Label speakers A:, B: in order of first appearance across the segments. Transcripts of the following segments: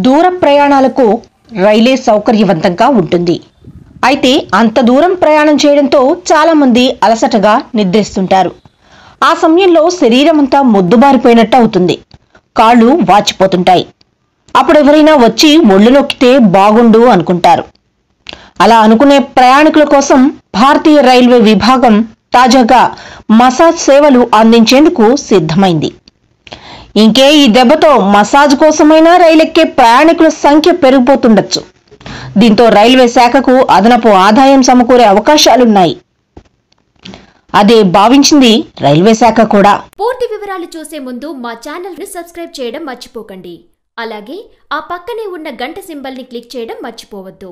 A: దూర ప్రయాణాలకు రైలే సౌకర్యవంతంగా ఉంటుంది అయితే అంత దూరం ప్రయాణం చేయడంతో చాలా మంది అలసటగా నిద్రిస్తుంటారు ఆ సమయంలో శరీరం అంతా మొద్దుబారిపోయినట్టు అవుతుంది కాళ్ళు వాచిపోతుంటాయి అప్పుడు ఎవరైనా వచ్చి ఒళ్ళు నొక్కితే బాగుండు అనుకుంటారు అలా అనుకునే ప్రయాణికుల కోసం భారతీయ రైల్వే విభాగం తాజాగా మసాజ్ సేవలు అందించేందుకు సిద్ధమైంది ఇంకే ఈ దెబ్బతో మసాజ్ కోసమైనా రైలెక్కే ప్రయాణికుల సంఖ్య పెరిగిపోతుండొచ్చు దీంతో రైల్వే శాఖకు అదనపు ఆదాయం సమకూరే అవకాశాలున్నాయి అదే భావించింది రైల్వే శాఖ కూడా
B: పూర్తి వివరాలు చూసే ముందు మా ఛానల్ ని సబ్స్క్రైబ్ చేయడం మర్చిపోకండి అలాగే ఆ పక్కనే ఉన్న గంట సింబల్ ని క్లిక్ చేయడం మర్చిపోవద్దు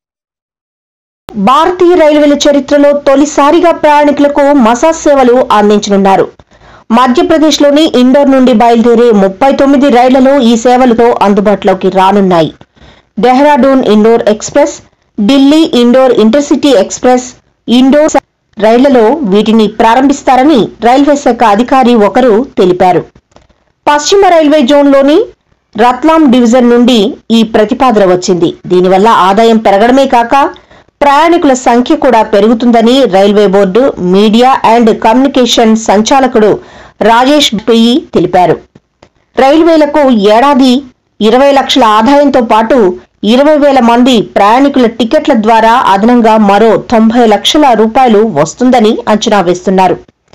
A: భారతీయ రైల్వేల చరిత్రలో తొలిసారిగా ప్రయాణికులకు మసాజ్ సేవలు అందించనున్నారు మధ్యప్రదేశ్లోని ఇండోర్ నుండి బయలుదేరే ముప్పై తొమ్మిది రైళ్లలో ఈ సేవలతో అందుబాటులోకి రానున్నాయి Dehradun Indore express Delhi Indore intercity express Indore రైళ్లలో వీటిని ప్రారంభిస్తారని రైల్వే శాఖ అధికారి ఒకరు తెలిపారు పశ్చిమ రైల్వే జోన్లోని రత్లాం డివిజన్ నుండి ఈ ప్రతిపాదన వచ్చింది దీనివల్ల ఆదాయం పెరగడమే కాక ప్రయాణికుల సంఖ్య కూడా పెరుగుతుందని railway board media and communication సంచాలకుడు రాజేష్ పెయ్యి తెలిపారు రైల్వేలకు ఏడాది ఇరవై లక్షల ఆదాయంతో పాటు ఇరవై వేల మంది ప్రయాణికుల టికెట్ల ద్వారా అదనంగా మరో తొంభై లక్షల రూపాయలు వస్తుందని అంచనా వేస్తున్నారు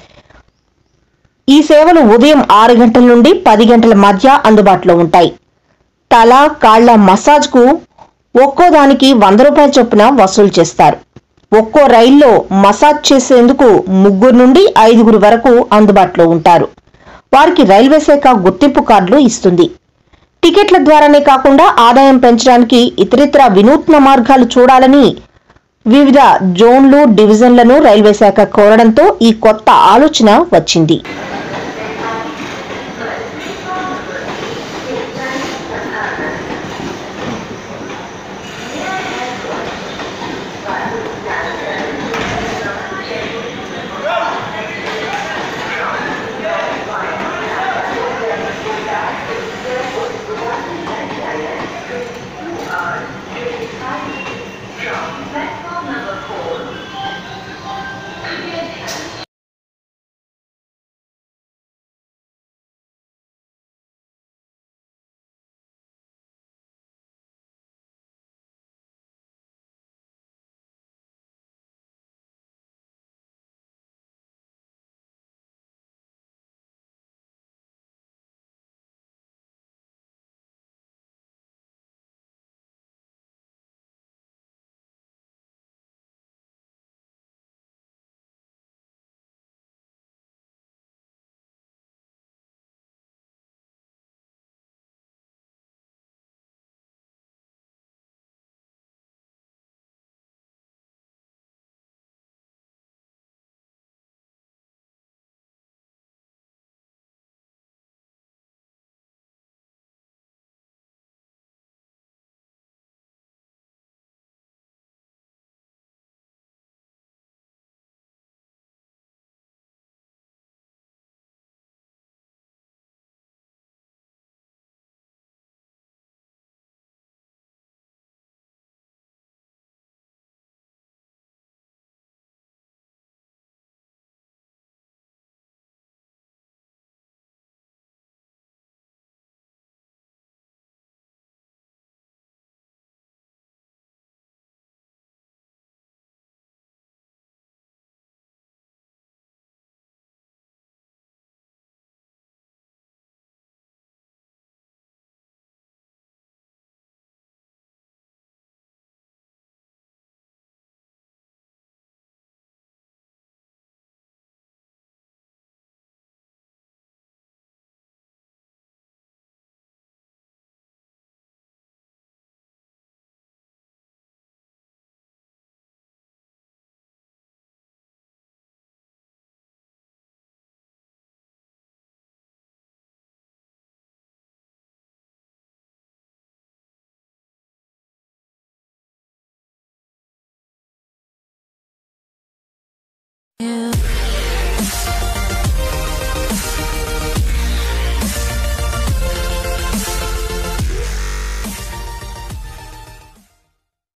A: ఈ సేవలు ఉదయం ఆరు గంటల నుండి పది గంటల మధ్య అందుబాటులో ఉంటాయి తల కాళ్ల మసాజ్కు ఒక్కో దానికి వంద రూపాయల చొప్పున వసూలు చేస్తారు ఒక్కో రైల్లో మసాజ్ చేసేందుకు ముగ్గురు నుండి ఐదుగురు వరకు అందుబాటులో ఉంటారు వారికి రైల్వే శాఖ గుర్తింపు కార్డులు ఇస్తుంది టికెట్ల ద్వారానే కాకుండా ఆదాయం పెంచడానికి ఇతరితర వినూత్న మార్గాలు చూడాలని వివిధ జోన్లు డివిజన్లను రైల్వే శాఖ కోరడంతో ఈ కొత్త ఆలోచన వచ్చింది